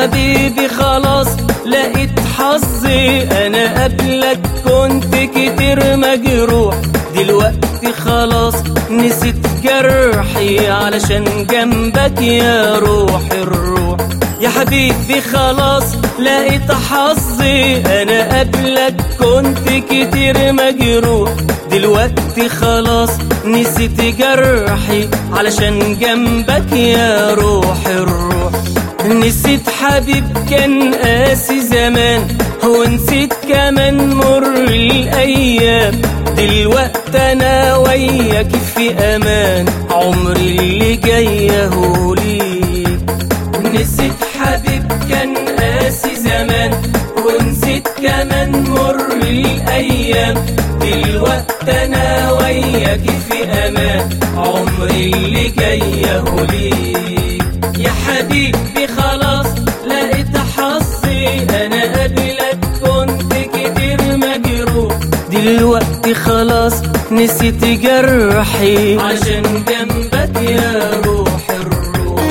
حبيبي خلاص لقيت حظي انا قبلك كنت كتير مجروح دلوقتي خلاص نسيت جرحي علشان جنبك يا روح الروح يا حبيبي خلاص لقيت حظي انا قبلك كنت كتير مجروح دلوقتي خلاص نسيت جرحي علشان جنبك يا روح الروح نسيت حبيب كان قاسي زمان ونسيت كمان مر الايام دلوقتي انا وياك في امان عمري اللي جاي اهو ليك نسيت حبيب كان قاسي زمان ونسيت كمان مر الايام دلوقتي انا وياك في امان عمري اللي جاي اهو ليك يا حبيبي خلاص لقيت حظي انا قبلك كنت كتير مجروح دلوقتي خلاص نسيت جرحي عشان جنبك يا روح الروح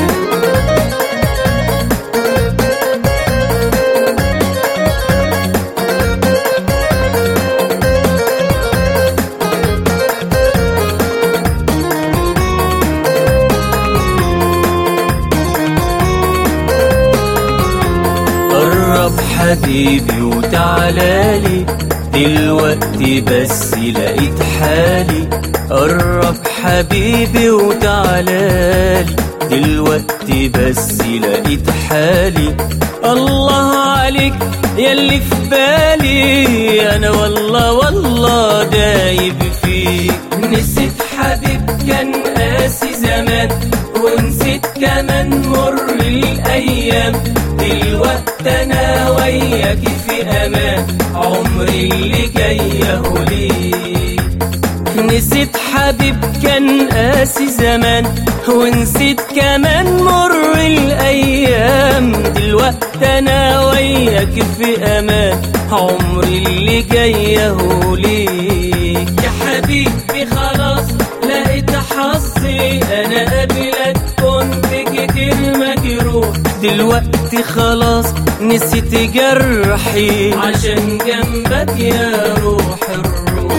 قرب حبيبي وتعالالي دلوقتي بس لقيت حالي قرب حبيبي وتعالالي دلوقتي بس لقيت حالي الله عليك ياللي في بالي انا والله والله دايب فيك نسيت حبيب كان قاسي زمان ونسيت كمان مر الايام دلوقتي انا وياك في امان عمري اللي جاي اهو ليك نسيت حبيب كان قاسي زمان ونسيت كمان مر الايام دلوقتي انا وياك في امان عمري اللي جاي اهو ليك يا حبيبي خلاص لقيت حظي انا قبلك كنت كتير مجروح دلوقتي خلاص نسيت جرحي عشان جنبك يا روح الروح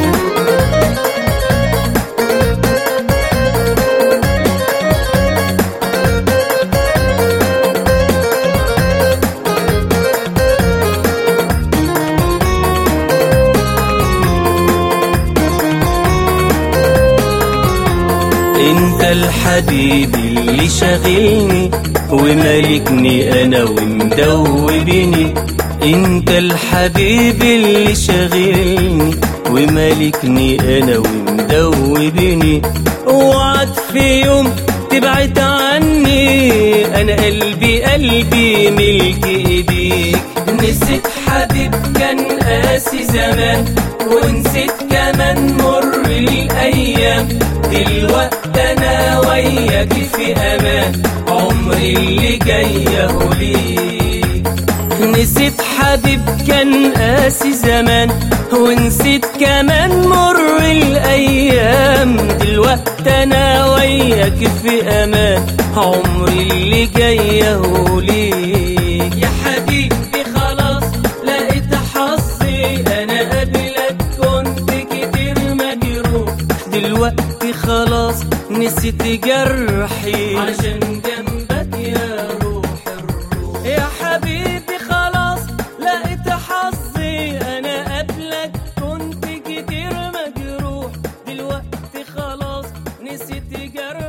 انت الحبيب اللي شاغلني ومالكني انا ومدوبني انت الحبيب اللي شاغلني ومالكني انا ومدوبني اوعد في يوم تبعد عني انا قلبي قلبي ملك ايديك نسيت حبيب كان قاسي زمان ونسيت كمان مر الايام دلوقتي انا وياك في امان عمري اللي جاي اهو ليك نسيت حبيب كان قاسي زمان ونسيت كمان مر الايام دلوقتي انا وياك في امان عمري اللي جاي اهو ليك يا حبيبي خلاص لقيت حظي انا قبلك كنت كتير مجروح دلوقتي خلاص نسيت جرحي عشان جنبك يا روح الروح يا حبيبي خلاص لقيت حظي انا قبلك كنت كتير مجروح دلوقتي خلاص نسيت جرحي